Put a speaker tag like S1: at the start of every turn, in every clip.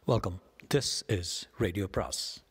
S1: Welcome. This is Radio Pras.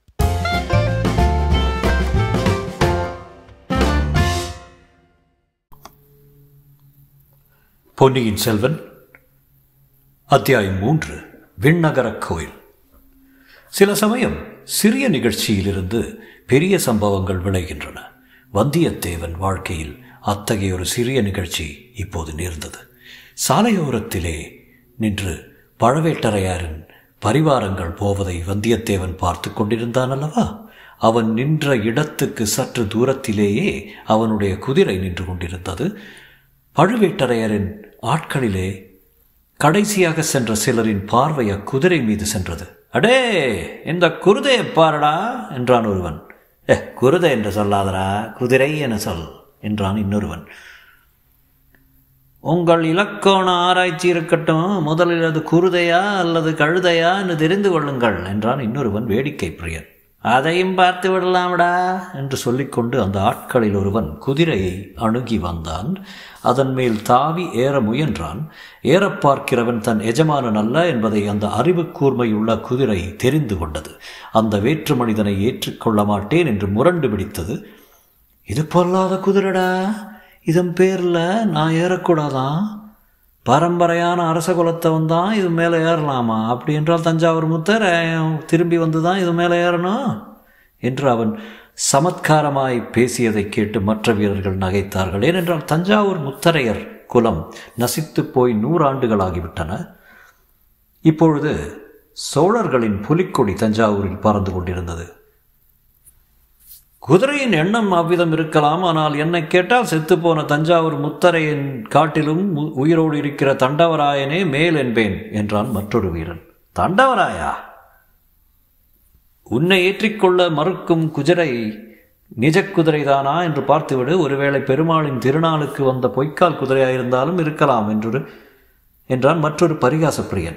S2: பொன்னியின் செல்வன் அத்தியாயம் மூன்று விண்ணகரக் கோயில் சில சமயம் சிறிய நிகழ்ச்சியிலிருந்து பெரிய சம்பவங்கள் விளைகின்றன வந்தியத்தேவன் வாழ்க்கையில் அத்தகைய ஒரு சிறிய நிகழ்ச்சி இப்போது நேர்ந்தது சாலையோரத்திலே நின்று பழவேட்டரையாரின் பரிவாரங்கள் போவதை வந்தியத்தேவன் பார்த்து கொண்டிருந்தான் அல்லவா அவன் நின்ற இடத்துக்கு சற்று தூரத்திலேயே அவனுடைய குதிரை நின்று கொண்டிருந்தது பழுவேட்டரையரின் ஆட்களிலே கடைசியாக சென்ற சிலரின் பார்வை அக்குதிரை மீது சென்றது அடே இந்த குருதையை பாரடா என்றான் ஒருவன் ஏ குருதை என்று சொல்லாதடா குதிரை என சொல் என்றான் இன்னொருவன் உங்கள் இலக்கோண ஆராய்ச்சி இருக்கட்டும் முதலில் அது குருதையா அல்லது கழுதையா என்று தெரிந்து கொள்ளுங்கள் என்றான் இன்னொருவன் வேடிக்கை பிரியன் அதையும் பார்த்து விடலாம்டா என்று சொல்லிக்கொண்டு அந்த ஆட்களில் ஒருவன் குதிரையை அணுகி வந்தான் அதன் மேல் தாவி ஏற முயன்றான் ஏறப் பார்க்கிறவன் தன் எஜமானன் அல்ல என்பதை அந்த அறிவு கூர்மையுள்ள குதிரை தெரிந்து கொண்டது அந்த வேற்று மனிதனை ஏற்றுக்கொள்ள மாட்டேன் என்று முரண்டு பிடித்தது இது பொல்லாத குதிரைடா இதன் பேரில் நான் ஏறக்கூடாதான் பரம்பரையான அரச குலத்தவன் தான் இது மேலே ஏறலாமா அப்படி என்றால் தஞ்சாவூர் முத்தர் திரும்பி வந்து தான் இது மேலே ஏறணும் என்று அவன் சமத்காரமாய் பேசியதை கேட்டு மற்ற வீரர்கள் நகைத்தார்கள் ஏனென்றால் தஞ்சாவூர் முத்தரையர் குலம் நசித்து போய் நூறாண்டுகளாகிவிட்டன இப்பொழுது சோழர்களின் புலிக்கொடி தஞ்சாவூரில் பறந்து கொண்டிருந்தது குதிரையின் எண்ணம் அவ்விதம் இருக்கலாம் ஆனால் என்னை கேட்டால் செத்துப்போன தஞ்சாவூர் முத்தரையின் காட்டிலும் உயிரோடு இருக்கிற தண்டவராயனே மேல் என்பேன் என்றான் மற்றொரு வீரன் தண்டவராயா உன்னை ஏற்றிக்கொள்ள மறுக்கும் குதிரை நிஜ குதிரைதானா என்று பார்த்துவிடு ஒருவேளை பெருமாளின் திருநாளுக்கு வந்த பொய்க்கால் குதிரையாயிருந்தாலும் இருக்கலாம் என்று என்றான் மற்றொரு பரிகாச பிரியன்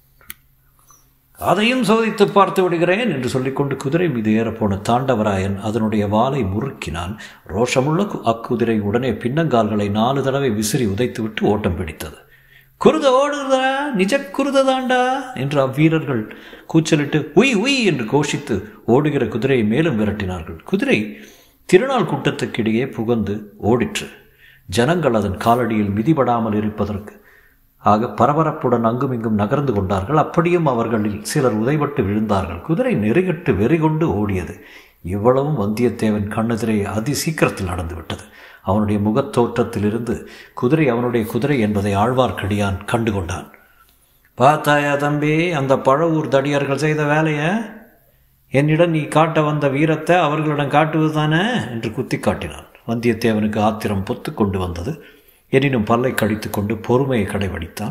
S2: அதையும் சோதித்து பார்த்து விடுகிறேன் என்று சொல்லிக்கொண்டு குதிரை மீது ஏறப்போன தாண்டவராயன் அதனுடைய வாலை முறுக்கினான் ரோஷமுள்ள அக்குதிரை உடனே பின்னங்கால்களை நாலு தடவை விசிறி உதைத்துவிட்டு ஓட்டம் பிடித்தது குருத ஓடுதா நிஜ குருத தாண்டா என்று அவ்வீரர்கள் கூச்சலிட்டு உய் உய் என்று கோஷித்து ஓடுகிற குதிரையை மேலும் விரட்டினார்கள் குதிரை திருநாள் கூட்டத்துக்கிடையே புகந்து ஓடிற்று ஜனங்கள் அதன் காலடியில் மிதிபடாமல் இருப்பதற்கு ஆக பரபரப்புடன் அங்குமிங்கும் நகர்ந்து கொண்டார்கள் அப்படியும் அவர்களில் சிலர் உதைபட்டு விழுந்தார்கள் குதிரை நெருகட்டு வெறிகொண்டு ஓடியது இவ்வளவும் வந்தியத்தேவன் கண்ணெதிரே அதி சீக்கிரத்தில் நடந்துவிட்டது அவனுடைய முகத்தோற்றத்திலிருந்து குதிரை அவனுடைய குதிரை என்பதை ஆழ்வார்க்கடியான் கண்டு கொண்டான் பார்த்தாயா தம்பி அந்த பழவூர் தடியர்கள் செய்த வேலையை என்னிடம் நீ காட்ட வந்த வீரத்தை அவர்களிடம் காட்டுவது தானே என்று குத்தி காட்டினான் வந்தியத்தேவனுக்கு ஆத்திரம் பொத்து கொண்டு வந்தது எனினும் பல்லை கடித்து கொண்டு பொறுமையை கடைபிடித்தான்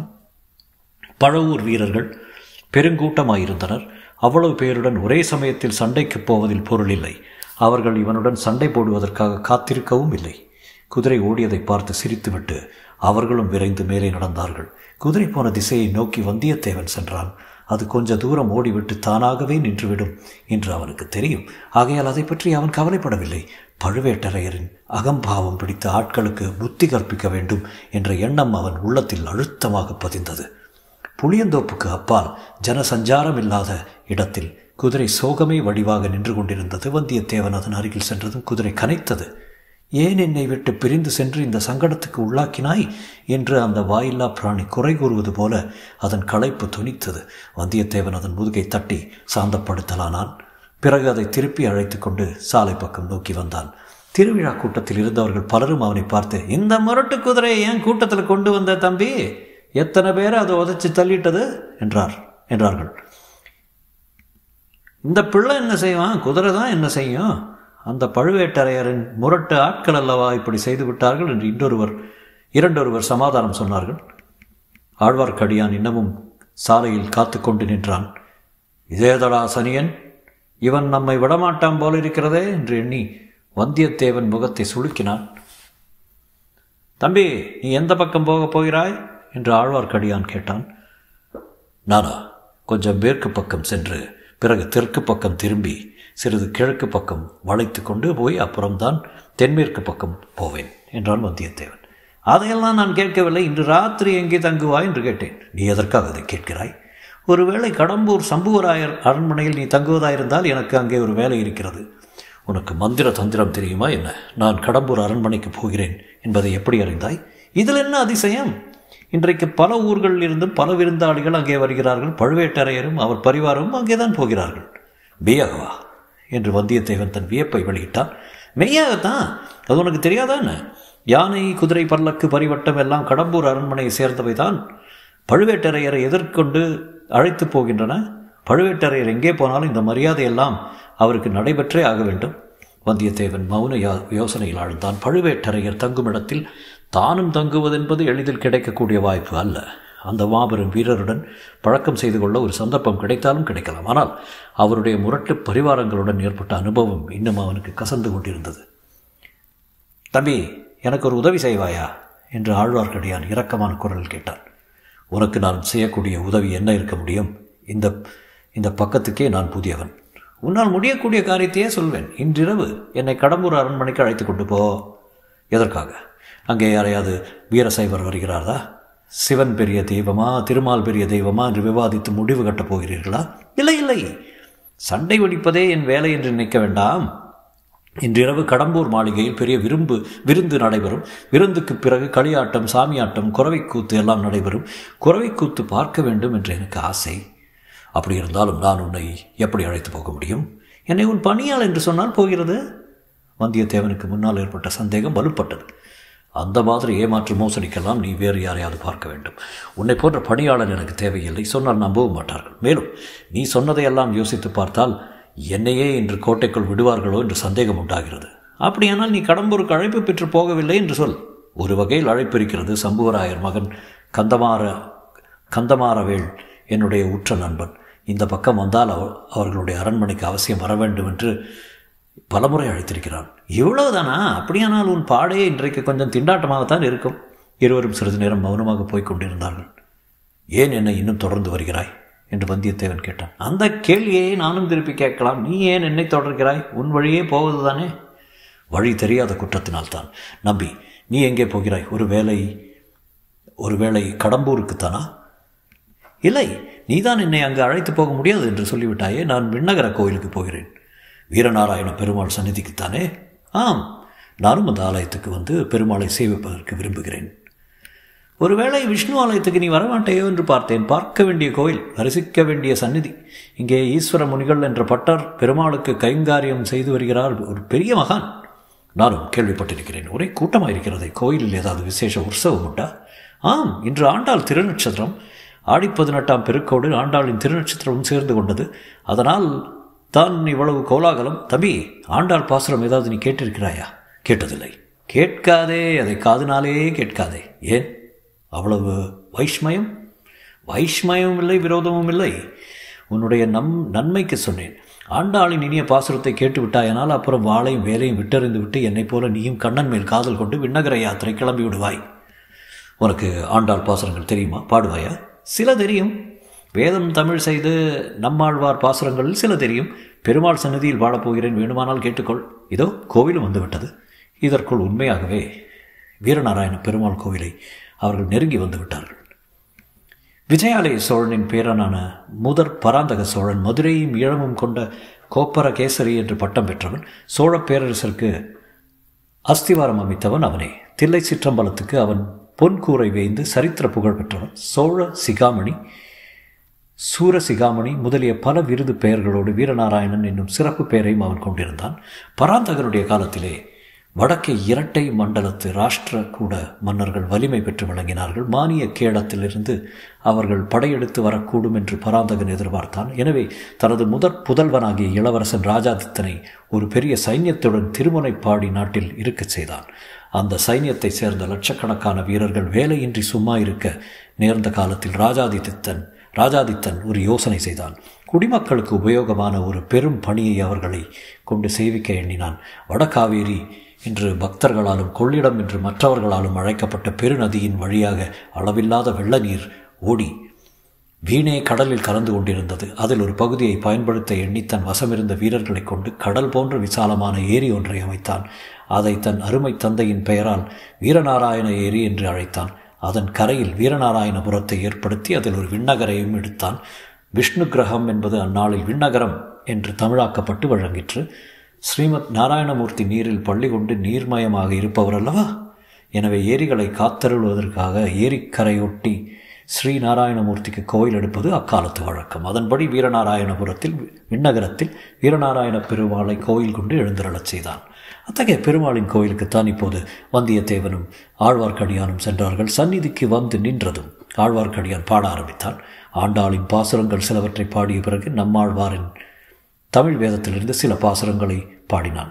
S2: பழவூர் வீரர்கள் பெருங்கூட்டமாயிருந்தனர் அவ்வளவு பேருடன் ஒரே சமயத்தில் சண்டைக்கு போவதில் பொருள் இல்லை அவர்கள் இவனுடன் சண்டை போடுவதற்காக காத்திருக்கவும் இல்லை குதிரை ஓடியதை பார்த்து சிரித்துவிட்டு அவர்களும் விரைந்து மேலே நடந்தார்கள் குதிரை போன திசையை நோக்கி வந்தியத்தேவன் சென்றான் அது கொஞ்ச தூரம் ஓடிவிட்டு தானாகவே நின்றுவிடும் என்று அவனுக்கு தெரியும் ஆகையால் அதை பற்றி அவன் கவலைப்படவில்லை பழுவேட்டரையரின் அகம்பாவம் பிடித்த ஆட்களுக்கு புத்தி கற்பிக்க வேண்டும் என்ற எண்ணம் அவன் உள்ளத்தில் அழுத்தமாக பதிந்தது புளியந்தோப்புக்கு அப்பால் ஜனசஞ்சாரம் இல்லாத இடத்தில் குதிரை சோகமே வடிவாக நின்று கொண்டிருந்தது வந்தியத்தேவன் அதன் அருகில் சென்றதும் குதிரை கனைத்தது ஏன் என்னை விட்டு பிரிந்து சென்று இந்த சங்கடத்துக்கு உள்ளாக்கினாய் என்று அந்த வாயில்லா பிராணி குறை கூறுவது போல அதன் களைப்பு துணித்தது வந்தியத்தேவன் அதன் முதுகை தட்டி சாந்தப்படுத்தலானான் பிறகு அதை திருப்பி அழைத்து கொண்டு சாலை பக்கம் நோக்கி வந்தான் திருவிழா கூட்டத்தில் இருந்தவர்கள் பலரும் அவனை பார்த்து இந்த முரட்டு குதிரையை ஏன் கூட்டத்தில் கொண்டு வந்த தம்பி எத்தனை பேரை அதை உதச்சி தள்ளிட்டது என்றார் என்றார்கள் இந்த பிள்ளை என்ன செய்வான் குதிரை தான் என்ன செய்யும் அந்த பழுவேட்டரையரின் முரட்டு ஆட்கள் அல்லவா இப்படி செய்து விட்டார்கள் என்று இன்னொருவர் இரண்டொருவர் சமாதானம் சொன்னார்கள் ஆழ்வார்க்கடியான் இன்னமும் சாலையில் காத்து கொண்டு நின்றான் இதேதடா சனியன் இவன் நம்மை விடமாட்டான் போல இருக்கிறதே என்று எண்ணி வந்தியத்தேவன் முகத்தை சுளுக்கினான் தம்பி நீ எந்த பக்கம் போகப் போகிறாய் என்று ஆழ்வார்க்கடியான் கேட்டான் நானா கொஞ்சம் மேற்கு பக்கம் சென்று பிறகு தெற்கு பக்கம் திரும்பி சிறிது கிழக்கு பக்கம் வளைத்து கொண்டு போய் அப்புறம்தான் தென்மேற்கு பக்கம் போவேன் என்றான் வந்தியத்தேவன் அதையெல்லாம் நான் கேட்கவில்லை இன்று ராத்திரி எங்கே தங்குவாய் என்று கேட்டேன் நீ எதற்காக அதை கேட்கிறாய் ஒருவேளை கடம்பூர் சம்புவராயர் அரண்மனையில் நீ தங்குவதாயிருந்தால் எனக்கு அங்கே ஒரு வேலை இருக்கிறது உனக்கு மந்திர தந்திரம் தெரியுமா என்ன நான் கடம்பூர் அரண்மனைக்கு போகிறேன் என்பதை எப்படி அறிந்தாய் இதில் என்ன அதிசயம் இன்றைக்கு பல ஊர்களில் இருந்தும் பல விருந்தாளிகள் அங்கே வருகிறார்கள் பழுவேட்டரையரும் அவர் பரிவாரமும் அங்கே தான் போகிறார்கள் பியாகவா என்று வந்தியத்தேவன் தன் வியப்பை வெளியிட்டான் மெய்யாகத்தான் அது உனக்கு தெரியாதான யானை குதிரை பல்லக்கு பரிவட்டம் எல்லாம் கடம்பூர் அரண்மனையை சேர்ந்தவை தான் பழுவேட்டரையரை எதிர்கொண்டு அழைத்து போகின்றன பழுவேட்டரையர் எங்கே போனாலும் இந்த மரியாதையெல்லாம் அவருக்கு நடைபெற்றே ஆக வேண்டும் வந்தியத்தேவன் மௌன யோசனையில் ஆழ்ந்தான் பழுவேட்டரையர் தங்கும் இடத்தில் தானும் தங்குவதென்பது எளிதில் கிடைக்கக்கூடிய வாய்ப்பு அல்ல அந்த மாபெரும் வீரருடன் பழக்கம் செய்து கொள்ள ஒரு சந்தர்ப்பம் கிடைத்தாலும் கிடைக்கலாம் ஆனால் அவருடைய முரட்டு பரிவாரங்களுடன் ஏற்பட்ட அனுபவம் இன்னும் அவனுக்கு கசந்து கொண்டிருந்தது தம்பி எனக்கு ஒரு உதவி செய்வாயா என்று ஆழ்வார்க்கடியான் இரக்கமான குரல் கேட்டான் உனக்கு நான் செய்யக்கூடிய உதவி என்ன இருக்க முடியும் இந்த இந்த பக்கத்துக்கே நான் புதியவன் உன்னால் முடியக்கூடிய காரியத்தையே சொல்வேன் இன்றிரவு என்னை கடம்பூர் அரண்மனைக்கு அழைத்து கொண்டு போ எதற்காக அங்கே யாரையாவது வீரசைவர் வருகிறாரா சிவன் பெரிய தெய்வமா திருமால் பெரிய தெய்வமா என்று விவாதித்து முடிவு கட்டப் போகிறீர்களா இல்லை இல்லை சண்டை வெடிப்பதே என் வேலை என்று நினைக்க வேண்டாம் இன்றிரவு கடம்பூர் மாளிகையில் பெரிய விரும்பு விருந்து நடைபெறும் விருந்துக்கு பிறகு களியாட்டம் சாமியாட்டம் குறவைக்கூத்து எல்லாம் நடைபெறும் குறவைக்கூத்து பார்க்க வேண்டும் என்று எனக்கு ஆசை அப்படி இருந்தாலும் நான் உன்னை எப்படி அழைத்து போக முடியும் என்னை உன் பணியாள் என்று சொன்னால் போகிறது வந்தியத்தேவனுக்கு முன்னால் ஏற்பட்ட சந்தேகம் வலுப்பட்டது அந்த மாதிரி ஏமாற்று மோசடிக்கெல்லாம் நீ வேறு யாரையாவது பார்க்க வேண்டும் உன்னை போன்ற பணியாளர் எனக்கு தேவையில்லை சொன்னால் நம்பவும் மாட்டார்கள் மேலும் நீ சொன்னதையெல்லாம் யோசித்து பார்த்தால் என்னையே இன்று கோட்டைக்குள் விடுவார்களோ என்று சந்தேகம் உண்டாகிறது அப்படியானால் நீ கடம்பூருக்கு அழைப்பு பெற்று போகவில்லை என்று சொல் ஒரு வகையில் அழைப்பு இருக்கிறது சம்புவராயர் மகன் கந்தமார கந்தமாரவேள் என்னுடைய உற்ற நண்பன் இந்த பக்கம் வந்தால் அவர்களுடைய அரண்மனைக்கு அவசியம் வர வேண்டும் என்று பலமுறை அழைத்திருக்கிறான் இவ்வளவுதானா அப்படியானால் உன் பாடே இன்றைக்கு கொஞ்சம் திண்டாட்டமாகத்தான் இருக்கும் இருவரும் சிறிது நேரம் மௌனமாக போய்க் கொண்டிருந்தார்கள் ஏன் என்னை இன்னும் தொடர்ந்து வருகிறாய் என்று வந்தியத்தேவன் கேட்டான் அந்த கேள்வியை நானும் திருப்பி கேட்கலாம் நீ ஏன் என்னை தொடர்கிறாய் உன் வழியே போவதுதானே வழி தெரியாத குற்றத்தினால்தான் நம்பி நீ எங்கே போகிறாய் ஒரு வேலை ஒரு வேளை கடம்பூருக்குத்தானா இல்லை நீதான் என்னை அங்கு அழைத்து போக முடியாது என்று சொல்லிவிட்டாயே நான் விண்ணகர கோயிலுக்கு போகிறேன் வீரநாராயண பெருமாள் சந்நிதிக்குத்தானே ஆம் நானும் அந்த ஆலயத்துக்கு வந்து பெருமாளை சேவிப்பதற்கு விரும்புகிறேன் ஒருவேளை விஷ்ணு ஆலயத்துக்கு நீ வரமாட்டேயோ என்று பார்த்தேன் பார்க்க வேண்டிய கோயில் தரிசிக்க வேண்டிய சந்நிதி இங்கே ஈஸ்வர முனிகள் என்ற பட்டர் பெருமாளுக்கு கைங்காரியம் செய்து வருகிறார் ஒரு பெரிய மகான் நானும் கேள்விப்பட்டிருக்கிறேன் ஒரே கூட்டமாக இருக்கிறது கோயிலில் ஏதாவது விசேஷ உற்சவம் உண்டா ஆம் இன்று ஆண்டாள் திருநட்சத்திரம் ஆடி பதினெட்டாம் பெருக்கோடு ஆண்டாளின் திருநட்சத்திரமும் சேர்ந்து கொண்டது அதனால் தான் இவ்வளவு கோலாகலம் தம்பி ஆண்டாள் பாசுரம் ஏதாவது நீ கேட்டிருக்கிறாயா கேட்டதில்லை கேட்காதே அதை காதுனாலே கேட்காதே ஏன் அவ்வளவு வைஷ்மயம் வைஷ்மயமும் இல்லை விரோதமும் இல்லை உன்னுடைய நம் நன்மைக்கு சொன்னேன் ஆண்டாளின் இனிய பாசுரத்தை கேட்டு விட்டாயனால் அப்புறம் வாளையும் வேலையும் விட்டறிந்து விட்டு என்னைப் போல நீயும் கண்ணன் மேல் காதல் கொண்டு விண்ணகர யாத்திரை கிளம்பி விடுவாய் உனக்கு ஆண்டாள் பாசுரங்கள் தெரியுமா பாடுவாயா சில தெரியும் வேதம் தமிழ் செய்து நம்மாழ்வார் பாசுரங்களில் சில தெரியும் பெருமாள் சன்னதியில் வாழப்போகிறேன் வேணுமானால் கேட்டுக்கொள் இதோ கோவிலும் வந்துவிட்டது இதற்குள் உண்மையாகவே வீரநாராயண பெருமாள் கோவிலை அவர்கள் நெருங்கி வந்து விட்டார்கள் விஜயாலய சோழனின் பேரனான முதற் பராந்தக சோழன் மதுரையும் ஈழமும் கொண்ட கோப்பர கேசரி என்று பட்டம் பெற்றவன் சோழ பேரரசருக்கு அஸ்திவாரம் அமைத்தவன் அவனே தில்லை சிற்றம்பலத்துக்கு அவன் பொன்கூரை வேய்ந்து சரித்திர புகழ் பெற்றவன் சோழ சிகாமணி சூர சிகாமணி முதலிய பல விருது பெயர்களோடு வீரநாராயணன் என்னும் சிறப்பு பெயரையும் அவன் கொண்டிருந்தான் பராந்தகனுடைய காலத்திலே வடக்கே இரட்டை மண்டலத்து ராஷ்டிர கூட மன்னர்கள் வலிமை பெற்று விளங்கினார்கள் மானிய கேடத்திலிருந்து அவர்கள் படையெடுத்து வரக்கூடும் என்று பராந்தகன் எதிர்பார்த்தான் எனவே தனது முதற் புதல்வனாகிய இளவரசன் ராஜாதித்தனை ஒரு பெரிய சைன்யத்துடன் திருமுனைப்பாடி நாட்டில் இருக்கச் செய்தான் அந்த சைன்யத்தை சேர்ந்த லட்சக்கணக்கான வீரர்கள் வேலையின்றி சும்மா இருக்க நேர்ந்த காலத்தில் ராஜாதித்தன் ராஜாதித்தன் ஒரு யோசனை செய்தான் குடிமக்களுக்கு உபயோகமான ஒரு பெரும் பணியை அவர்களை கொண்டு சேவிக்க எண்ணினான் வடகாவேரி இன்று பக்தர்களாலும் கொள்ளிடம் என்று மற்றவர்களாலும் அழைக்கப்பட்ட பெருநதியின் வழியாக அளவில்லாத வெள்ள நீர் ஓடி வீணே கடலில் கலந்து கொண்டிருந்தது அதில் ஒரு பகுதியை பயன்படுத்த எண்ணி தன் வசமிருந்த வீரர்களை கொண்டு கடல் போன்ற விசாலமான ஏரி ஒன்றை அமைத்தான் அதை தன் அருமை தந்தையின் பெயரால் வீரநாராயண ஏரி என்று அழைத்தான் அதன் கரையில் வீரநாராயணபுரத்தை ஏற்படுத்தி அதில் ஒரு விண்ணகரையும் எடுத்தான் விஷ்ணு கிரகம் என்பது அந்நாளில் விண்ணகரம் என்று தமிழாக்கப்பட்டு வழங்கிற்று ஸ்ரீமத் நாராயணமூர்த்தி நீரில் பள்ளி கொண்டு நீர்மயமாக இருப்பவர் அல்லவா எனவே ஏரிகளை காத்தருள்வதற்காக ஏரிக்கரையொட்டி ஸ்ரீ நாராயணமூர்த்திக்கு கோயில் எடுப்பது அக்காலத்து வழக்கம் அதன்படி வீரநாராயணபுரத்தில் விண்ணகரத்தில் வீரநாராயண பெருமாளை கோயில் கொண்டு எழுந்தருளச் செய்தான் அத்தகைய பெருமாளின் கோயிலுக்குத்தான் இப்போது வந்தியத்தேவனும் ஆழ்வார்க்கடியானும் சென்றார்கள் சந்நிதிக்கு வந்து நின்றதும் ஆழ்வார்க்கடியான் பாட ஆரம்பித்தான் ஆண்டாளின் பாசுரங்கள் சிலவற்றை பாடிய பிறகு நம்மாழ்வாரின் தமிழ் வேதத்திலிருந்து சில பாசுரங்களை பாடினான்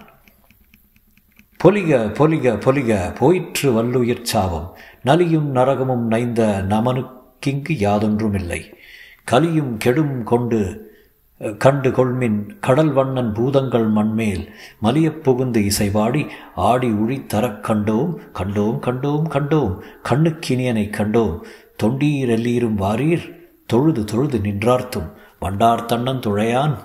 S2: பொலிக பொலிக பொலிக போயிற்று வல்லுயிர் சாவம் நலியும் நரகமும் நைந்த நமனுக்கிங்கு யாதொன்றும் இல்லை கலியும் கெடும் கொண்டு கண்டு கொள்மின் கடல் வண்ணன் பூதங்கள் மண்மேல் மலியப் புகுந்து இசைவாடி ஆடி உழி தரக் கண்டோம் கண்டோம் கண்டோம் கண்டோம் கண்ணுக்கினியனை கண்டோம் தொண்டீர் எல்லீரும் வாரீர் தொழுது தொழுது நின்றார்த்தும் வண்டார் தன்னன் துழையான்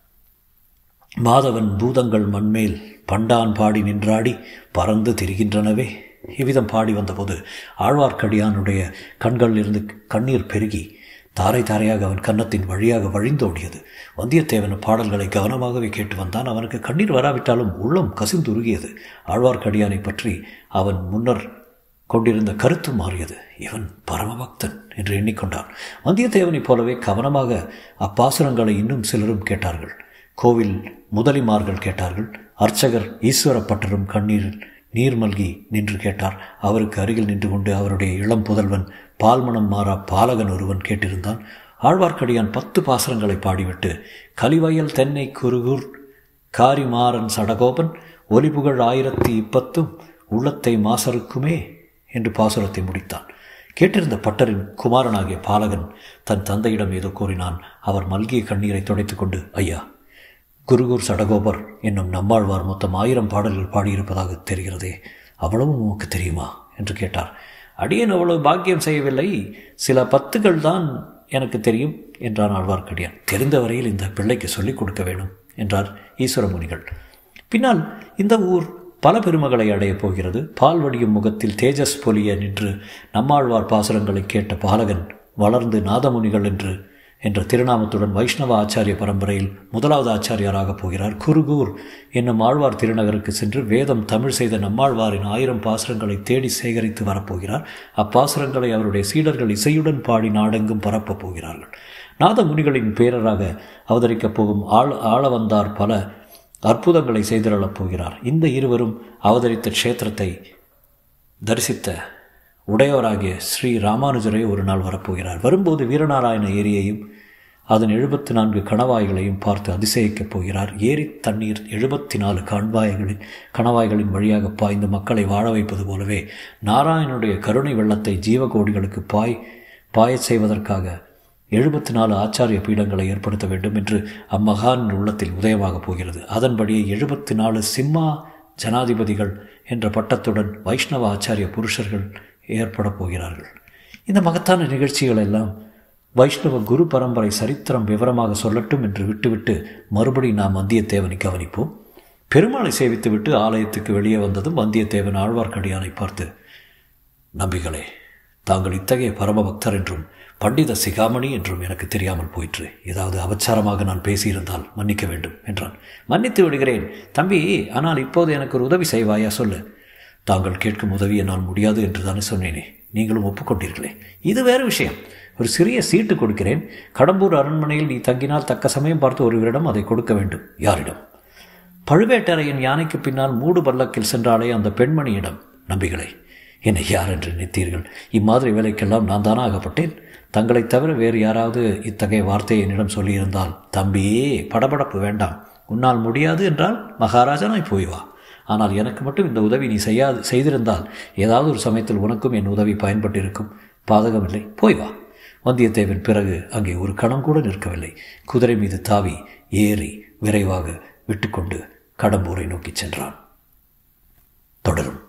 S2: மாதவன் பூதங்கள் மண்மேல் பண்டான் பாடி நின்றாடி பறந்து திரிகின்றனவே இவ்விதம் பாடி வந்தபோது ஆழ்வார்க்கடியானுடைய கண்களிலிருந்து கண்ணீர் பெருகி தாரை தாரையாக அவன் கன்னத்தின் வழியாக வழிந்தோடியது வந்தியத்தேவன் பாடல்களை கவனமாகவே கேட்டு வந்தான் அவனுக்கு கண்ணீர் வராவிட்டாலும் உள்ளம் கசிந்துருகியது ஆழ்வார்க்கடியானை பற்றி அவன் முன்னர் கொண்டிருந்த கருத்து மாறியது இவன் பரமபக்தன் என்று எண்ணிக்கொண்டான் வந்தியத்தேவனைப் போலவே கவனமாக அப்பாசுரங்களை இன்னும் சிலரும் கேட்டார்கள் கோவில் முதலிமார்கள் கேட்டார்கள் அர்ச்சகர் ஈஸ்வரப்பட்டரும் கண்ணீரில் நீர் மல்கி நின்று கேட்டார் அவருக்கு அருகில் நின்று கொண்டு அவருடைய இளம் புதல்வன் பால்மணம் மாறா பாலகன் ஒருவன் கேட்டிருந்தான் ஆழ்வார்க்கடியான் பத்து பாசரங்களை பாடிவிட்டு கலிவயல் தென்னை குருகூர் காரிமாறன் சடகோபன் ஒலிபுகழ் ஆயிரத்தி இப்பத்தும் உள்ளத்தை மாசருக்குமே என்று பாசுரத்தை முடித்தான் கேட்டிருந்த பட்டரின் குமாரனாகிய பாலகன் தன் தந்தையிடம் ஏதோ கூறினான் அவர் மல்கிய கண்ணீரை துடைத்து கொண்டு ஐயா குருகூர் சடகோபர் என்னும் நம்மாழ்வார் மொத்தம் ஆயிரம் பாடல்கள் பாடியிருப்பதாக தெரிகிறதே அவ்வளவும் உமக்கு தெரியுமா என்று கேட்டார் அடியேன் அவ்வளவு பாக்கியம் செய்யவில்லை சில பத்துகள் தான் எனக்கு தெரியும் என்றான் ஆழ்வார்க்கடியான் தெரிந்த வரையில் இந்த பிள்ளைக்கு சொல்லிக் கொடுக்க வேண்டும் என்றார் ஈஸ்வரமுனிகள் பின்னால் இந்த ஊர் பல பெருமகளை அடையப் போகிறது பால் வடியும் முகத்தில் தேஜஸ் பொலிய நின்று நம்மாழ்வார் பாசுரங்களை கேட்ட பாலகன் வளர்ந்து நாதமுனிகள் என்று என்ற திருநாமத்துடன் வைஷ்ணவ ஆச்சாரிய பரம்பரையில் முதலாவது ஆச்சாரியாராகப் போகிறார் குருகூர் என்னும் ஆழ்வார் திருநகருக்கு சென்று வேதம் தமிழ் செய்த நம்மாழ்வாரின் ஆயிரம் பாசுரங்களை தேடி சேகரித்து வரப்போகிறார் அப்பாசுரங்களை அவருடைய சீடர்கள் இசையுடன் பாடி நாடெங்கும் பரப்பப் போகிறார்கள் நாத முனிகளின் பேரராக அவதரிக்கப் போகும் ஆள் ஆள வந்தார் பல அற்புதங்களை செய்திடலப் போகிறார் இந்த இருவரும் அவதரித்த க்ஷேத்திரத்தை தரிசித்த உடையவராகிய ஸ்ரீ ராமானுஜரை ஒரு நாள் வரப்போகிறார் வரும்போது வீரநாராயண ஏரியையும் அதன் எழுபத்தி நான்கு கணவாய்களையும் பார்த்து அதிசயிக்கப் போகிறார் ஏரி தண்ணீர் எழுபத்தி நாலு கண்வாய்களின் கணவாய்களின் வழியாக பாய்ந்து மக்களை வாழ வைப்பது போலவே நாராயணனுடைய கருணை வெள்ளத்தை ஜீவகோடிகளுக்கு பாய் பாயச் செய்வதற்காக எழுபத்தி நாலு ஆச்சாரிய பீடங்களை ஏற்படுத்த வேண்டும் என்று அம்மகானின் உள்ளத்தில் உதயமாகப் போகிறது அதன்படியே எழுபத்தி நாலு சிம்மா ஜனாதிபதிகள் என்ற பட்டத்துடன் வைஷ்ணவ ஆச்சாரிய புருஷர்கள் ஏற்பட போகிறார்கள் இந்த மகத்தான நிகழ்ச்சிகள் எல்லாம் வைஷ்ணவ குரு பரம்பரை சரித்திரம் விவரமாக சொல்லட்டும் என்று விட்டுவிட்டு மறுபடி நாம் வந்தியத்தேவனை கவனிப்போம் பெருமாளை சேவித்துவிட்டு ஆலயத்துக்கு வெளியே வந்ததும் வந்தியத்தேவன் ஆழ்வார்க்கடியானை பார்த்து நம்பிகளே தாங்கள் இத்தகைய பரமபக்தர் என்றும் பண்டித சிகாமணி என்றும் எனக்கு தெரியாமல் போயிற்று ஏதாவது அபச்சாரமாக நான் பேசியிருந்தால் மன்னிக்க வேண்டும் என்றான் மன்னித்து விடுகிறேன் தம்பி ஆனால் இப்போது எனக்கு ஒரு உதவி செய்வாயா சொல்லு தாங்கள் கேட்கும் உதவி என்னால் முடியாது என்று தானே சொன்னேனே நீங்களும் ஒப்புக்கொண்டீர்களே இது வேறு விஷயம் ஒரு சிறிய சீட்டு கொடுக்கிறேன் கடம்பூர் அரண்மனையில் நீ தங்கினால் தக்க சமயம் பார்த்து ஒருவரிடம் அதை கொடுக்க வேண்டும் யாரிடம் பழுவேட்டரையன் யானைக்கு பின்னால் மூடு பல்லக்கில் சென்றாலே அந்த பெண்மணியிடம் நம்பிகளை என்னை யார் என்று நினைத்தீர்கள் இம்மாதிரி வேலைக்கெல்லாம் நான் தானே ஆகப்பட்டேன் தங்களைத் தவிர வேறு யாராவது இத்தகைய வார்த்தையை என்னிடம் சொல்லியிருந்தால் தம்பியே படபடப்பு வேண்டாம் உன்னால் முடியாது என்றால் மகாராஜனாய் போய் வா ஆனால் எனக்கு மட்டும் இந்த உதவி நீ செய்யாது செய்திருந்தால் ஏதாவது ஒரு சமயத்தில் உனக்கும் என் உதவி பயன்பட்டிருக்கும் பாதகமில்லை போய் வா வந்தியத்தேவன் பிறகு அங்கே ஒரு கணம் கூட நிற்கவில்லை குதிரை மீது தாவி ஏறி விரைவாக விட்டுக்கொண்டு கடம்பூரை நோக்கிச் சென்றான் தொடரும்